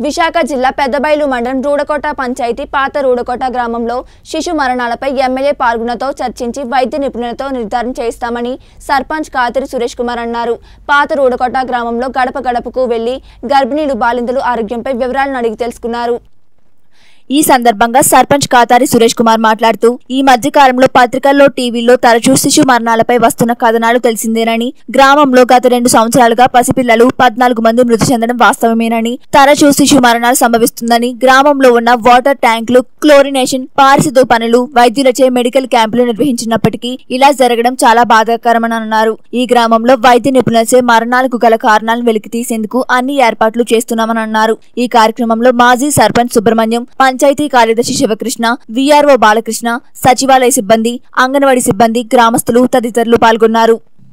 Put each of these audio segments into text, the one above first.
విశాఖ జిల్లా పెద్దబైలు మండలం రూడకోట పంచాయతీ పాత రూడకోట గ్రామంలో శిశు మరణాలపై ఎమ్మెల్యే పాల్గొనతో చర్చించి వైద్య నిపుణులతో నిర్ధారణ చేస్తామని సర్పంచ్ కాతిరి సురేష్ కుమార్ అన్నారు పాత రూడకోట గ్రామంలో గడప గడపకు వెళ్లి గర్భిణీలు బాలింతలు ఆరోగ్యంపై వివరాలను అడిగి తెలుసుకున్నారు ఈ సందర్భంగా సర్పంచ్ కాతారి సురేష్ కుమార్ మాట్లాడుతూ ఈ మధ్య కాలంలో పత్రికల్లో టీవీల్లో తరచూ శిశు మరణాలపై వస్తున్న కథనాలు తెలిసిందేనని గ్రామంలో గత రెండు సంవత్సరాలుగా పసిపిల్లలు పద్నాలుగు మంది మృతి చెందడం వాస్తవమేనని తరచూ శిశు మరణాలు సంభవిస్తుందని గ్రామంలో ఉన్న వాటర్ ట్యాంకులు క్లోరినేషన్ పారిశుద్ధ పనులు వైద్యులచే మెడికల్ క్యాంపులు నిర్వహించినప్పటికీ ఇలా జరగడం చాలా బాధాకరమని అన్నారు ఈ గ్రామంలో వైద్య నిపుణులచే మరణాలకు గల కారణాలను వెలికి తీసేందుకు అన్ని ఏర్పాట్లు చేస్తున్నామని అన్నారు ఈ కార్యక్రమంలో మాజీ సర్పంచ్ సుబ్రహ్మణ్యం పంచాయతీ కార్యదర్శి శివకృష్ణ విఆర్ఓ బాలకృష్ణ సచివాలయ సిబ్బంది అంగన్వాడీ సిబ్బంది గ్రామస్తులు తదితరులు పాల్గొన్నారు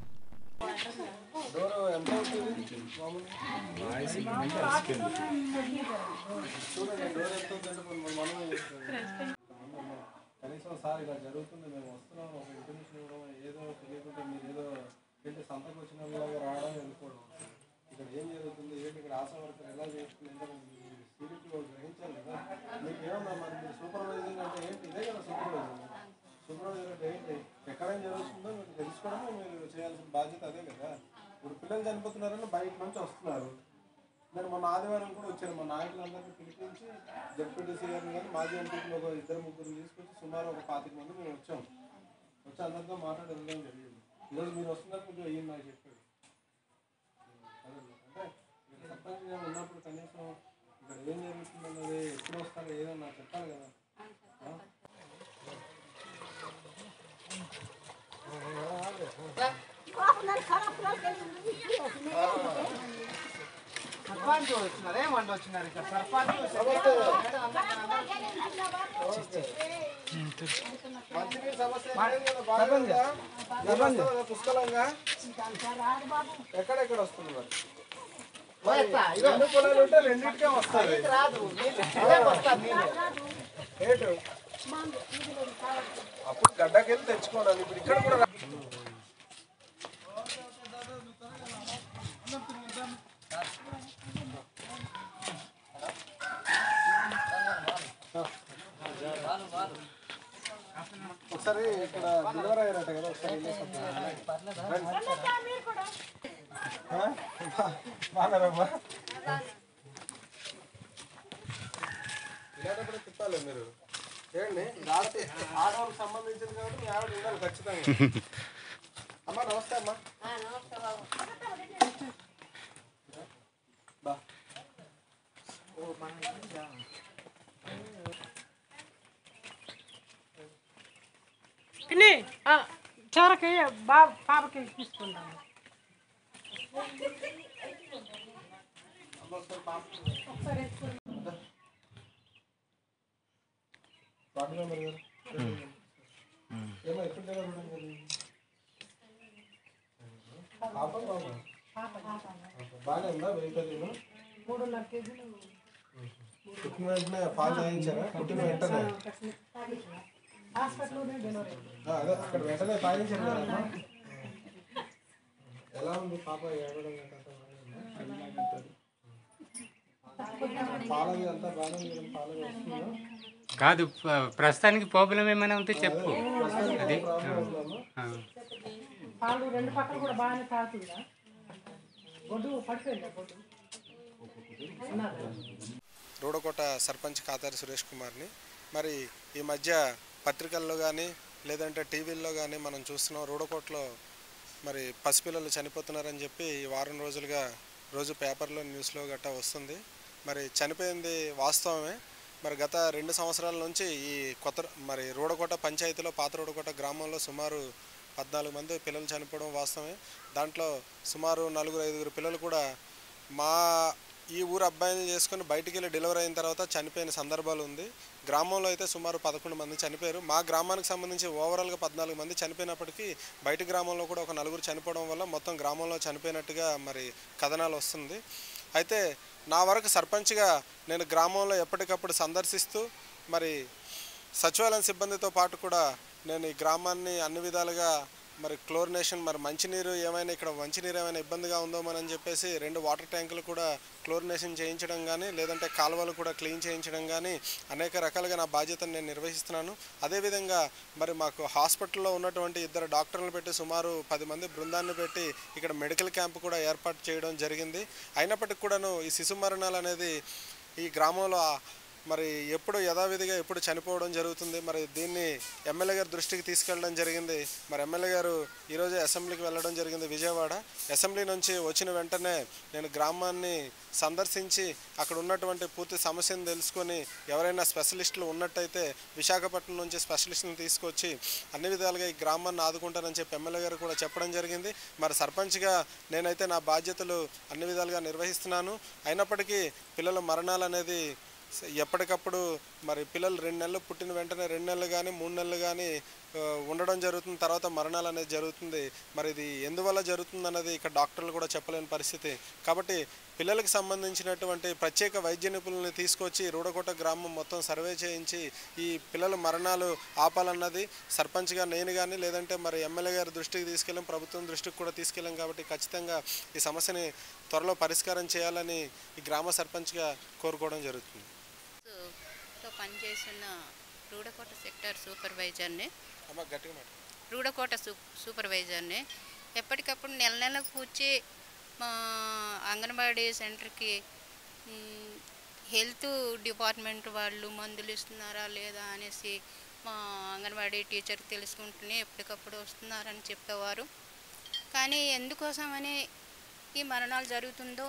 కనీసం సార్ ఇలా జరుగుతుంది మేము వస్తున్నాం ఒక ఇన్ఫర్మేషన్ ఇవ్వడం ఏదో తెలియకుండా మీరు ఏదో ఏంటి సంతకు వచ్చిన లాగా రావడం వెళ్ళిపోవడం ఇక్కడ ఏం జరుగుతుంది ఏంటి ఇక్కడ ఆశా వర్కర్ ఎలా చేస్తుంది ఏంటో సీరియస్గా గ్రహించాలి కదా మీకు ఏమన్నా మరి మీరు సూపర్వైజింగ్ అంటే ఏంటి ఇదే కదా సూపర్వైజింగ్ సూపర్వైజర్ అంటే ఏంటి ఎక్కడేం జరుగుతుందో మీకు తెలుసుకోవడమే మీరు చేయాల్సిన బాధ్యత అదే కదా ఇప్పుడు పిల్లలు చనిపోతున్నారని బయట నుంచి వస్తున్నారు నేను మొన్న ఆదివారం కూడా వచ్చాను మా నాయకులందరినీ పిలిపించి జడ్పీటీసీ గారిని కానీ మాజీ ఎంపీలు ఒక ఇద్దరు ముగ్గురు తీసుకొచ్చి సుమారు ఒక పాతిక మంది మేము వచ్చాం వచ్చి అందరితో మాట్లాడి వెళ్ళడం జరిగింది ఈరోజు మీరు వస్తున్నారు కొంచెం అయ్యింది నాకు చెప్పాడు అదే అంటే ఇక్కడ సర్పంచ్ గారు ఉన్నప్పుడు కనీసం ఇక్కడ ఏం జరుగుతుంది అన్నది ఎప్పుడు వస్తారు ఏదో నాకు చెప్పాలి కదా ఆ? సర్పంచ్ వచ్చినారు ఏమంటే వచ్చినారు ఇక్కడ సర్పంచ్ మంచినీటి సమస్య ఏం లేదు కదా, బాగానే ఉందా? నీళ్ళు వస్తుందా పుష్కలంగా ఎక్కడెక్కడ వస్తుంది మరి మరి రెండు పొలాలు ఉంటే రెండింటికే వస్తుంది రాదు నీళ్ళే వస్తారు నీళ్ళు ఏటు అప్పుడు గడ్డకెళ్ళి తెచ్చుకోవాలి ఇప్పుడు ఇక్కడ కూడా రా- ఒకసారి ఇక్కడ డెలివరీ అయ్యారట కదా ఒకసారి వెళ్ళేసి వద్దాం. రండి. ఆ? బా- బాగారమ్మా ఇలాంటప్పుడు తిప్పాలి మీరు ఏండి ఆడతే ఆడవాళ్ళకి సంబంధించింది కాబట్టి మీ ఆవిడ ఉండాలి ఖచ్చితంగా అమ్మా నమస్తే అమ్మా బా పిన్ని ఆ, చివరికి బా పాపకి ఇప్పిస్తున్నాను వార్డు మెంబర్ గారు ఏమో ఎప్పుడు డెలివరీ అవ్వడం జరిగింది పాప బాబా బాగానే ఉందా వెయిటేజ్ మూడున్నర కేజీలు పుట్టిన వెంటనే పాలు తాగించారా పుట్టిన వెంటనే హాస్పిటల్లోనే డెలివరీ అయింది. ఆ, అదే అక్కడ వెంటనే తాగించారు కదమ్మా ఎలా ఉంది పాప ఏడవడం గట్రా అంతా బాగానే ఉందా? పాలది అంతా బాగానే ఉంది కదా, పాలది వస్తుందా కాదు ప- ప్రస్తుతానికి ప్రాబ్లం ఏమైనా ఉంటే చెప్పు అది ప్రాబ్లం ఉందమ్మా ఆ. పాలు రెండు పక్కలు కూడా బాగానే తాగుతుందా బొడ్డు పడిపోయిందా బొడ్డు రూడకోట సర్పంచ్ ఖాతారి సురేష్ కుమార్ని మరి ఈ మధ్య పత్రికల్లో కానీ లేదంటే టీవీల్లో కానీ మనం చూస్తున్నాం రూడకోటలో మరి పసిపిల్లలు చనిపోతున్నారని చెప్పి ఈ వారం రోజులుగా రోజు పేపర్లో న్యూస్లో గట్టా వస్తుంది మరి చనిపోయింది వాస్తవమే మరి గత రెండు సంవత్సరాల నుంచి ఈ కొత్త మరి రూడకోట పంచాయతీలో పాత రూడకోట గ్రామంలో సుమారు పద్నాలుగు మంది పిల్లలు చనిపోవడం వాస్తవమే దాంట్లో సుమారు నలుగురు ఐదుగురు పిల్లలు కూడా మా ఈ ఊరు అబ్బాయిని చేసుకుని బయటికి వెళ్ళి డెలివరీ అయిన తర్వాత చనిపోయిన సందర్భాలు ఉంది గ్రామంలో అయితే సుమారు పదకొండు మంది చనిపోయారు మా గ్రామానికి సంబంధించి ఓవరాల్గా పద్నాలుగు మంది చనిపోయినప్పటికీ బయట గ్రామంలో కూడా ఒక నలుగురు చనిపోవడం వల్ల మొత్తం గ్రామంలో చనిపోయినట్టుగా మరి కథనాలు వస్తుంది అయితే నా వరకు సర్పంచ్గా నేను గ్రామంలో ఎప్పటికప్పుడు సందర్శిస్తూ మరి సచివాలయం సిబ్బందితో పాటు కూడా నేను ఈ గ్రామాన్ని అన్ని విధాలుగా మరి క్లోరినేషన్ మరి మంచినీరు ఏమైనా ఇక్కడ మంచినీరు ఏమైనా ఇబ్బందిగా ఉందో అని చెప్పేసి రెండు వాటర్ ట్యాంకులు కూడా క్లోరినేషన్ చేయించడం కానీ లేదంటే కాలువలు కూడా క్లీన్ చేయించడం కానీ అనేక రకాలుగా నా బాధ్యతను నేను నిర్వహిస్తున్నాను అదేవిధంగా మరి మాకు హాస్పిటల్లో ఉన్నటువంటి ఇద్దరు డాక్టర్లను పెట్టి సుమారు పది మంది బృందాన్ని పెట్టి ఇక్కడ మెడికల్ క్యాంప్ కూడా ఏర్పాటు చేయడం జరిగింది అయినప్పటికీ కూడాను ఈ శిశు మరణాలు అనేది ఈ గ్రామంలో మరి ఎప్పుడు యథావిధిగా ఎప్పుడు చనిపోవడం జరుగుతుంది మరి దీన్ని ఎమ్మెల్యే గారి దృష్టికి తీసుకెళ్ళడం జరిగింది మరి ఎమ్మెల్యే గారు ఈరోజే అసెంబ్లీకి వెళ్ళడం జరిగింది విజయవాడ అసెంబ్లీ నుంచి వచ్చిన వెంటనే నేను గ్రామాన్ని సందర్శించి అక్కడ ఉన్నటువంటి పూర్తి సమస్యను తెలుసుకొని ఎవరైనా స్పెషలిస్టులు ఉన్నట్టయితే విశాఖపట్నం నుంచి స్పెషలిస్టులను తీసుకొచ్చి అన్ని విధాలుగా ఈ గ్రామాన్ని ఆదుకుంటానని చెప్పి ఎమ్మెల్యే గారు కూడా చెప్పడం జరిగింది మరి సర్పంచ్గా నేనైతే నా బాధ్యతలు అన్ని విధాలుగా నిర్వహిస్తున్నాను అయినప్పటికీ పిల్లల మరణాలు అనేది స- ఎప్పటికప్పుడు మరి పిల్లలు రెండు నెలలు పుట్టిన వెంటనే రెండు నెలలు కానీ మూడు నెలలు కానీ ఆ, ఉండడం జరుగుతుంది తర్వాత మరణాలు అనేది జరుగుతుంది మరి ఇది ఎందువల్ల జరుగుతుంది అన్నది ఇక్కడ డాక్టర్లు కూడా చెప్పలేని పరిస్థితి కాబట్టి పిల్లలకు సంబంధించినటువంటి ప్రత్యేక వైద్య నిపుణుల్ని తీసుకొచ్చి రూడకోట గ్రామం మొత్తం సర్వే చేయించి ఈ పిల్లల మరణాలు ఆపాలన్నది సర్పంచ్గా నేను కానీ లేదంటే మరి ఎమ్మెల్యే గారి దృష్టికి తీసుకెళ్ళాం ప్రభుత్వం దృష్టికి కూడా తీసుకెళ్ళాం కాబట్టి ఖచ్చితంగా ఈ సమస్యని త్వరలో పరిష్కారం చేయాలని ఈ గ్రామ సర్పంచ్గా కోరుకోవడం జరుగుతుంది తో పనిచేస్తున్న రూడకోట సెక్టర్ సూపర్వైజర్ని అమ్మ గట్టిగా మాట రూడకోట సూ సూపర్వైజర్ని ఎప్పటికప్పుడు నెల నెలకు వచ్చి మా అంగన్వాడీ సెంటర్కి మ్, హెల్త్ డిపార్ట్మెంట్ వాళ్ళు మందులు ఇస్తున్నారా లేదా అనేసి మా అంగన్వాడీ టీచర్ తెలుసుకుంటూనే ఎప్పటికప్పుడు వస్తున్నారని చెప్పేవారు కానీ ఎందుకోసమని ఈ మరణాలు జరుగుతుందో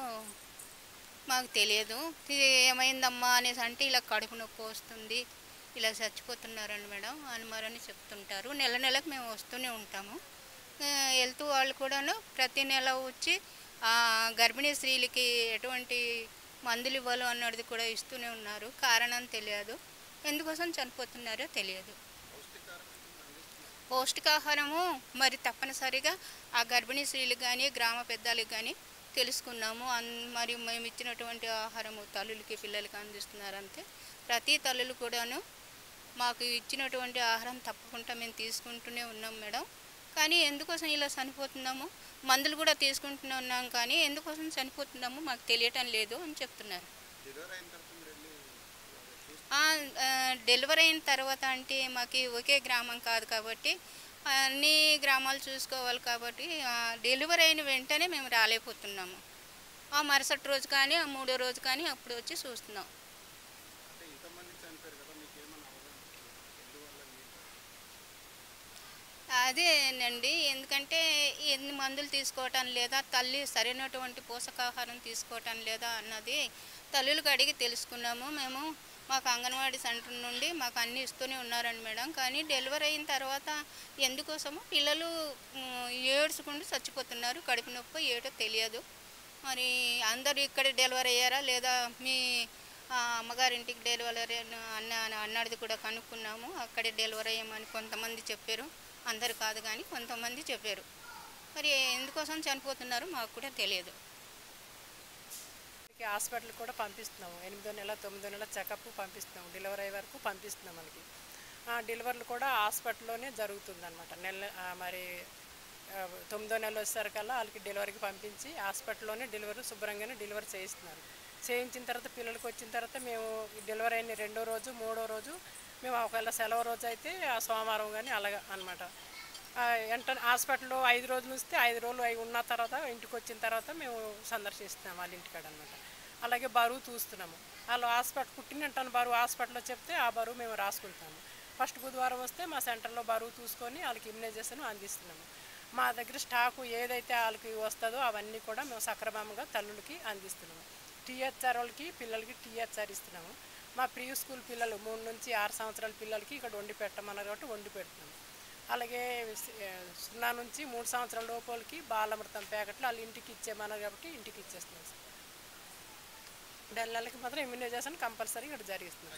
మాకు తెలియదు ఇది ఏమైందమ్మా అనేసి అంటే ఇలా కడుపు నొప్పి వస్తుంది ఇలా చచ్చిపోతున్నారండి మేడం అని మరని చెప్తుంటారు నెల నెలకు మేము వస్తూనే ఉంటాము ఆ, హెల్త్ వాళ్ళు కూడాను ప్రతి నెల వచ్చి ఆ, గర్భిణీ స్త్రీలకి ఎటువంటి మందులు ఇవ్వాలో అన్నది కూడా ఇస్తూనే ఉన్నారు కారణం తెలియదు ఎందుకోసం చనిపోతున్నారో తెలియదు పౌష్టికాహారము మరి తప్పనిసరిగా ఆ గర్భిణీ స్త్రీలకు కానీ గ్రామ పెద్దలకు కానీ తెలుసుకున్నాము అన్ మరి మేము ఇచ్చినటువంటి ఆహారము తల్లులకి పిల్లలకి అందిస్తున్నారంతే ప్రతి తల్లులు కూడాను మాకు ఇచ్చినటువంటి ఆహారం తప్పకుండా మేము తీసుకుంటూనే ఉన్నాం మేడం కానీ ఎందుకోసం ఇలా చనిపోతున్నాము మందులు కూడా తీసుకుంటూనే ఉన్నాం కానీ ఎందుకోసం చనిపోతున్నాము మాకు తెలియటం లేదు అని చెప్తున్నారు ఆ, ఆ, డెలివరీ అయిన తర్వాత అంటే మాకు ఒకే గ్రామం కాదు కాబట్టి అన్ని గ్రామాలు చూసుకోవాలి కాబట్టి ఆ, డెలివరీ అయిన వెంటనే మేము రాలేకపోతున్నాము ఆ మరుసటి రోజు కానీ ఆ మూడో రోజు కానీ అప్పుడు వచ్చి చూస్తున్నాం అదేనండి ఎందుకంటే ఎన్ని మందులు తీసుకోవటం లేదా తల్లి సరైనటువంటి పోషకాహారం తీసుకోవటం లేదా అన్నది తల్లులకు అడిగి తెలుసుకున్నాము మేము మాకు అంగన్వాడీ సెంటర్ నుండి మాకు అన్ని ఇస్తూనే ఉన్నారండి మేడం కానీ డెలివరీ అయిన తర్వాత ఎందుకోసమో పిల్లలు ఉమ్, ఏడ్చుకుంటూ చచ్చిపోతున్నారు కడుపు నొప్పి ఏటో తెలియదు మరి అందరూ ఇక్కడ డెలివరీ అయ్యారా లేదా మీ ఆ, అమ్మగారింటికి డెలివరీ అన్న అన్నది కూడా కనుక్కున్నాము అక్కడే డెలివరీ అయ్యామని కొంతమంది చెప్పారు అందరు కాదు కానీ కొంతమంది చెప్పారు మరి ఎందుకోసం చనిపోతున్నారో మాకు కూడా తెలియదు మనకి హాస్పిటల్ కూడా పంపిస్తున్నాము ఎనిమిదో నెల తొమ్మిదో నెల చెకప్ పంపిస్తున్నాము డెలివరీ అయ్యే వరకు పంపిస్తున్నాం మనకి ఆ డెలివరీలు కూడా హాస్పిటల్లోనే జరుగుతుంది అనమాట నెల ఆ, మరి ఆ, తొమ్మిదో నెల వచ్చేసరికల్లా వాళ్ళకి డెలివరీకి పంపించి హాస్పిటల్లోనే డెలివరీ శుభ్రంగానే డెలివరీ చేయిస్తున్నారు చేయించిన తర్వాత పిల్లలకి వచ్చిన తర్వాత మేము ఈ డెలివరీ అయిన రెండో రోజు మూడో రోజు మేము ఒకవేళ సెలవు రోజు అయితే ఆ సోమవారం కానీ అలాగ అనమాట వెంట హాస్పిటల్లో ఐదు రోజులు వస్తే ఐదు రోజులు అయి ఉన్న తర్వాత ఇంటికి వచ్చిన తర్వాత మేము సందర్శిస్తున్నాం వాళ్ళ ఇంటికాడ అనమాట అలాగే బరువు చూస్తున్నాము వాళ్ళు హాస్పిటల్ పుట్టిన వెంటనే బరువు హాస్పిటల్లో చెప్తే ఆ బరువు మేము రాసుకుంటాము ఫస్ట్ బుధవారం వస్తే మా సెంటర్లో బరువు చూసుకొని వాళ్ళకి ఇమ్యునైజేషన్ అందిస్తున్నాము మా దగ్గర స్టాకు ఏదైతే వాళ్ళకి వస్తుందో అవన్నీ కూడా మేము సక్రమంగా తల్లులకి అందిస్తున్నాము టీహెచ్ఆర్ వాళ్ళకి పిల్లలకి టీహెచ్ఆర్ ఇస్తున్నాము మా ప్రీ స్కూల్ పిల్లలు మూడు నుంచి ఆరు సంవత్సరాల పిల్లలకి ఇక్కడ వండి పెట్టమన్నారు కాబట్టి వండి పెడుతున్నాము అలాగే సి- ఆ, సున్నా నుంచి మూడు సంవత్సరాల లోపలికి బాలమృతం ప్యాకెట్లు వాళ్ళ ఇంటికి ఇచ్చేమన్నారు కాబట్టి ఇంటికి ఇచ్చేస్తున్నాం సార్ నెలలకి మాత్రం ఇమ్యునైజేషన్ కంపల్సరీ ఇక్కడ జరిగిస్తున్నాం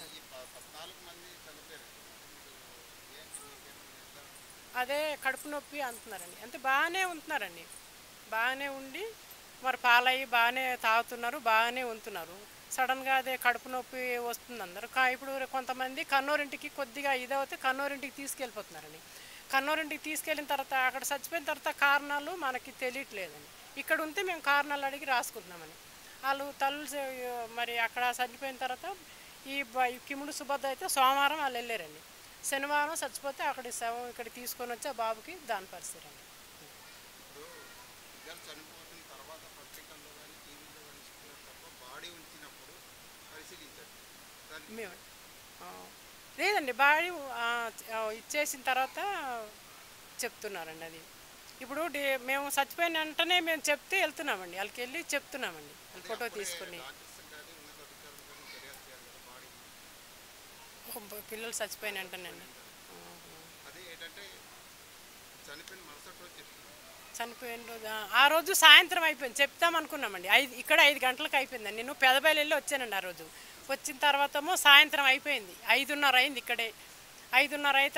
అదే కడుపు నొప్పి అంటున్నారండి అంటే బాగానే ఉంటున్నారండి బాగానే ఉండి మరి పాలయ్యి బాగానే తాగుతున్నారు బాగానే ఉంటున్నారు సడన్గా అదే కడుపు నొప్పి వస్తుంది అందరు కా ఇప్పుడు కొంతమంది కన్నూరింటికి కొద్దిగా ఇదవుతే కన్నూరింటికి తీసుకెళ్ళిపోతున్నారండి కన్నూరింటికి తీసుకెళ్ళిన తర్వాత అక్కడ చచ్చిపోయిన తర్వాత కారణాలు మనకి తెలియట్లేదండి ఇక్కడ ఉంటే మేము కారణాలు అడిగి రాసుకుంటున్నామని వాళ్ళు తల్లు చే- మరి అక్కడ చనిపోయిన తర్వాత ఈ బ- ఈ కిముడు సుభద్ర అయితే సోమవారం వాళ్ళు వెళ్ళారండి శనివారం చచ్చిపోతే అక్కడి శవం ఇక్కడ తీసుకొని వచ్చి ఆ బాబుకి దాని పరిస్థితి అండి ఇద్దరు చనిపోతున్న తర్వాత పత్రికల్లో కానీ టీవీలో కానీ చెప్పినారు తప్ప బాడీ ఉంచినప్పుడు పరిశీలించండి దానికి మేము ఆ, లేదండి బాడీ ఆ, ఆ, ఇచ్చేసిన తర్వాత చెప్తున్నారండి అది ఇప్పుడు డి- మేము చచ్చిపోయిన వెంటనే మేము చెప్తే వెళ్తున్నామండి వాళ్ళకి వెళ్ళి చెప్తున్నామండి వాళ్ళ ఫోటో తీసుకుని డాక్టర్స్ కానీ ఉన్నత అధికారులు కానీ దర్యాప్తు చేయాలి కదా బాడీ ఓ, పిల్లలు చచ్చిపోయిన వెంటనేండి అదే ఏంటంటే చనిపోయిన మరుసటి రోజు చెప్తున్నారు చనిపోయిన రోజు ఆ- ఆ రోజు సాయంత్రం అయిపోయింది చెప్తాం అనుకున్నామండి ఐదు ఇక్కడ ఐదు గంటలకు అయిపోయిందండి నేను పెదబయలు వెళ్ళి వచ్చానండి ఆ రోజు వచ్చిన తర్వాతమో సాయంత్రం అయిపోయింది ఐదున్నర అయింది ఇక్కడే ఐదున్నర అయితే